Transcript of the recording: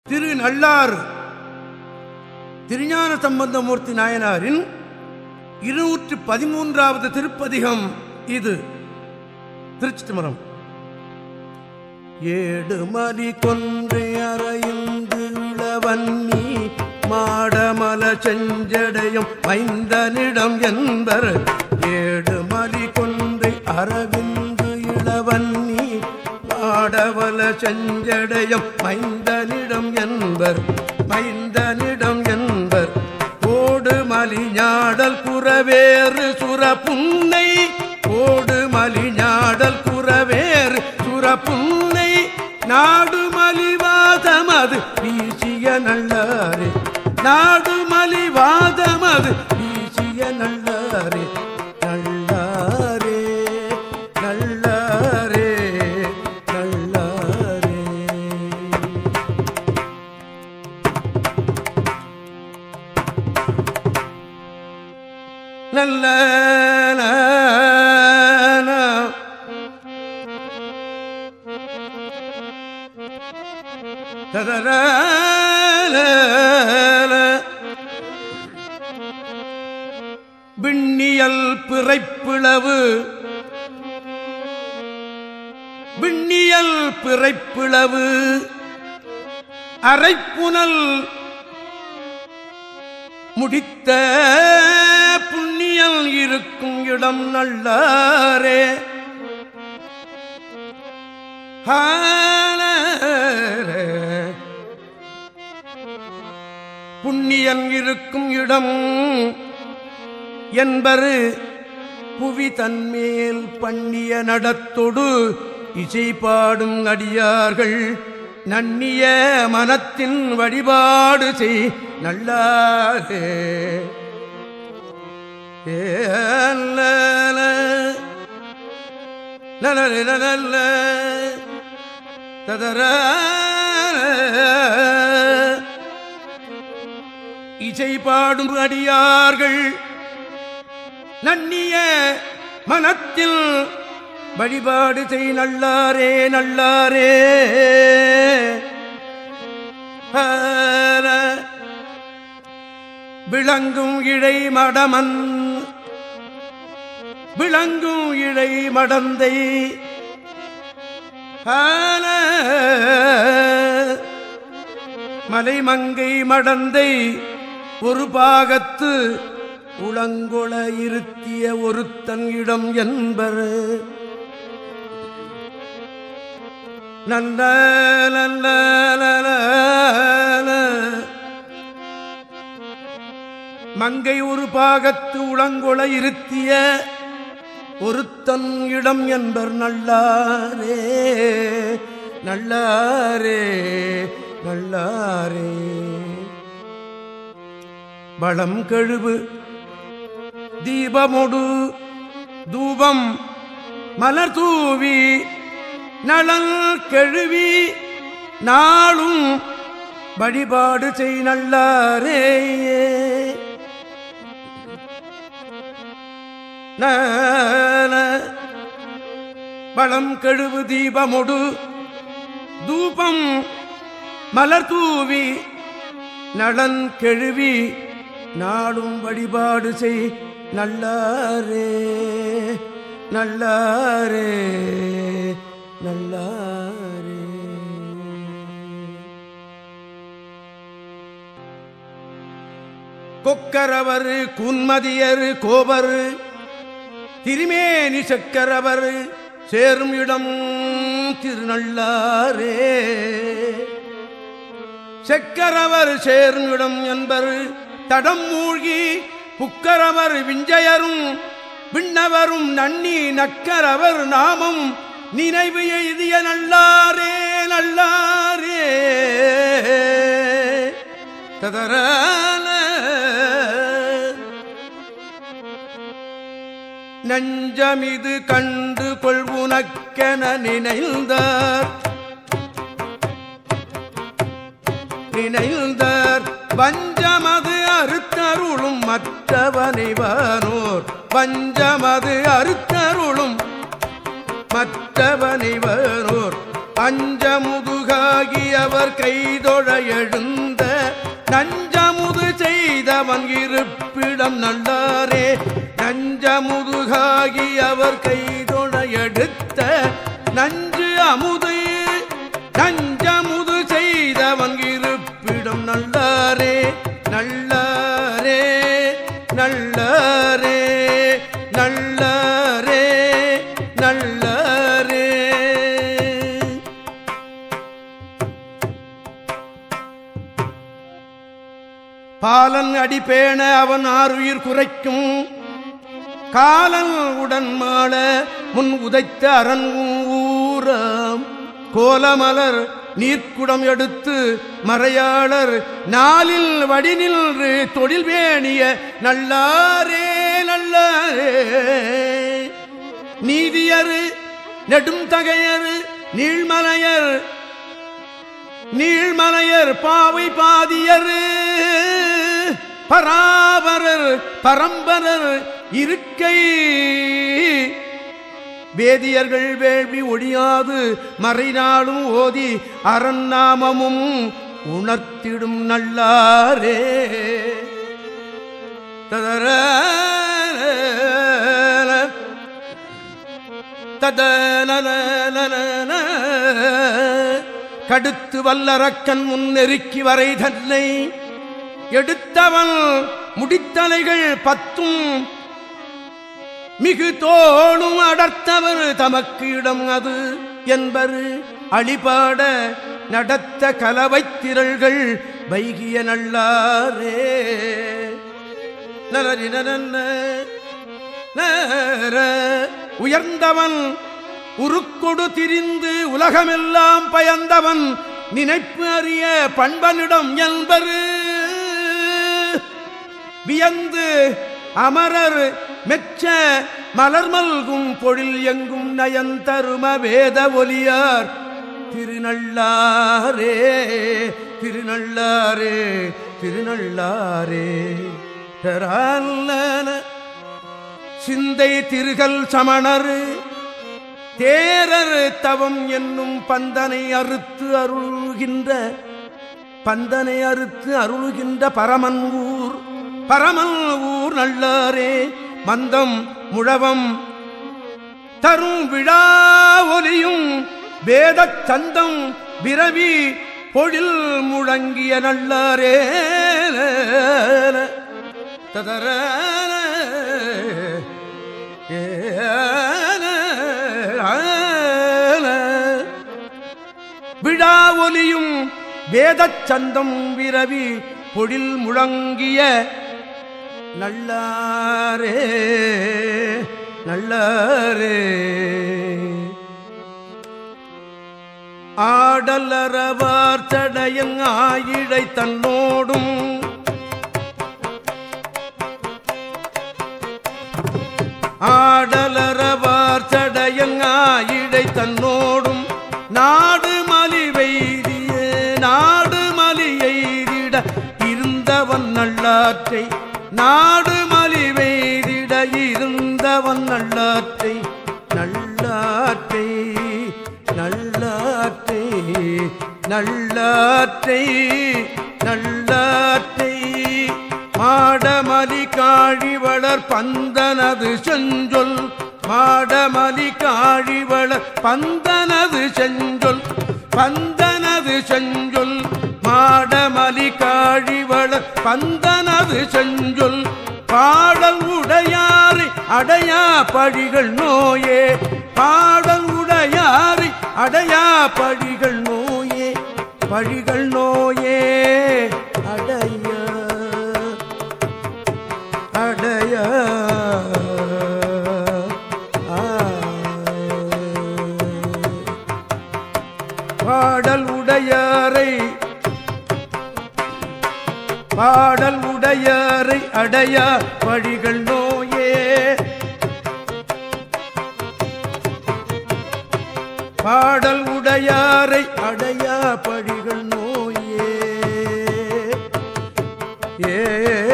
திரு நல்லாறு திருஞான சம்பந்தமூர்த்தி நாயனாரின் இருநூற்று பதிமூன்றாவது திருப்பதிகம் இது திருச்சிதம்பரம் ஏடு மலி கொன்று அறையுந்து இளவன்னி மாடமல செஞ்சடையும் மைந்தனிடம் என்பர் ஏடு மலி கொன்று அரவிந்து இளவன்னி மாடவல செஞ்சடையும் மைந்தனிடம் என்பர் மைந்தனிடம் என்பர் ஓடு மலிஞாடல் புறவேறு சுரப்புன்னை ஓடு மலிஞாடல் புறவேறு சுரப்புன்னை நாடு மலிவாதமது வீசிய நல்லாரே நாடு மலிவாதமது வீசிய நல்லாரே நல்லாரே நல்லாரே நல்லாரே நல்ல ததர விண்ணியல் பிறைப்பிளவு விண்ணியல் பிறைப்பிளவு அரைப்புனல் முடித்த புண்ணியல் இருக்கும் இடம் நல்லாரே ஹாலரே. புண்ணியன் இருக்கும் இடம் என்பரு புவி தன்மேல் பண்ணிய நடத்தொடு இசை பாடும் அடியார்கள் நன்னிய மனத்தின் வழிபாடு செய் நல்லாரே ஏல நலலே நலல்ல ததர இசை பாடும் அடியார்கள் நன்னிய மனத்தில் வழிபாடு செய் நல்லாரே நல்லாரே ஆர. விளங்கும் இழை மடமன் விளங்கும் இழை மடந்தை ஆன. மலைமங்கை மடந்தை ஒரு பாகத்து உளங்கொள இருத்திய ஒருத்தன் இடம் என்பர் நல்ல நல்ல நல்ல மங்கை ஒரு பாகத்து உளங்கொள இருத்திய ஒருத்தன் இடம் என்பர் நல்லாரே நல்லாரே நல்லாரே வளம் கழுவு தீபமொடு தூபம் மலர் தூவி நலல் கழுவி நாளும் வழிபாடு செய் நல்லாரே நல. வளம் கழுவு தீபமொடு தூபம் மலர் தூவி நலன் கெழுவி நாடும் வழிபாடு செய் நல்லாரே நல்லாரே நல்லாரே கொக்கரவர் குன்மதியர் கோபர் திருமேனி செக்கரவர் சேரும் இடம் திருநள்ளாரே செக்கரவர் சேரும் இடம் என்பர் தடம் மூழ்கி புக்கரவர் விஞ்சயரும் விண்ணவரும் நன்னி நக்கரவர் நாமம் நினைவு எய்திய நல்லாரே நல்லாரே ததரான நஞ்சமிது கண்டு கொள்வுனக்கென நினைந்தார் நினைந்தார் வஞ்சமது அறுத்தருளும் மற்றவனைவானோர் வஞ்சமது அறுத்தருளும் மற்றவனைவரோர் அஞ்சமுதுகாகி அவர் கைதொழ எழுந்த நஞ்சமுது செய்தவன் இருப்பிடம் நல்லாரே நஞ்சமுதுகாகி அவர் கைதொழ எடுத்த நஞ்சு அமுது நஞ்சமுது செய்தவன் இருப்பிடம் நல்லாரே நல்லாரே நல்லாரே நல்லாரே நல்லாரே பாலன் அடிபேண அவன் ஆறுயிர் குறைக்கும் காலன் உடன் மாள முன் உதைத்த அரண் ஊராம் கோலமலர் நீர்க்குடம் எடுத்து மறையாளர் நாளில் வடிநின்று தொழில் வேணிய நல்லாரே நல்லாரே நீதியரு நெடும் தகையரு நீழ்மலையர் நீழ்மலையர் பாவை பாதியரு பராபரர் பரம்பரர் இருக்கை வேதியர்கள் வேள்வி ஒழியாது மறைநாளும் ஓதி அரண்நாமமும் உணர்த்திடும் நல்லாரே ததர ததன கடுத்து வல்லரக்கன் முன்னெருக்கி வரை தன்னை எடுத்தவன் முடித்தலைகள் பத்தும் மிகு தோளும் அடர்த்தவர் தமக்கு இடம் அது என்பரு அழிபாட நடத்த கலவைத் திரள்கள் வைகிய நல்லாரே நரரினரன்ன நர உயர்ந்தவன் உருக்கொடு திரிந்து உலகமெல்லாம் பயந்தவன் நினைப்பு அறிய பண்பனிடம் என்பரு வியந்து அமரர் மெச்ச மலர்மல்கும் பொழில் எங்கும் நயந்தரும வேத ஒலியார் திருநள்ளாரே திருநள்ளாரே திருநள்ளாரே தரான சிந்தை திருகல் சமணர் தேரர் தவம் என்னும் பந்தனை அறுத்து அருள்கின்ற பந்தனை அறுத்து அருளுகின்ற பரமன் ஊர் பரமன் ஊர் நல்லாரே மந்தம் முழவம் தரும் விழா ஒலியும் வேதச் சந்தம் விரவி பொழில் முழங்கிய நல்லாரே ததர விழா ஒலியும் வேதச் சந்தம் விரவி பொழில் முழங்கிய நல்லாரே நல்லாரே ஆடலரவார் தடையங் ஆயிழை தன்னோடும் ஆடலரவார் தடையங் ஆயிழை தன்னோடும் நாடு மலி வெய்திய நாடு மலி எய்திட இருந்தவன் நல்லாற்றை நாடு மலி வெய்திட இருந்தவன் நல்லாற்றை நல்லாற்றை நல்லாற்றை நல்லாற்றை நல்லாற்றை மாடமலி காழி வளர் பந்தனது செஞ்சொல் மாடமலி காழி வளர் பந்தனது செஞ்சொல் பந்தனது செஞ்சொல் மாடமலி காழி வளர் பந்தனது செஞ்சொல் பாடல் உடையாரை அடையா பழிகள் நோயே பாடல் உடையாரை அடையா பழிகள் நோயே பழிகள் நோயே அடைய அடைய ஆ. பாடல் உடையாரை பாடல் உடையாரை அடைய பழிகள் நோயே பாடல் உடையாரை அடைய பழிகள் நோயே ஏ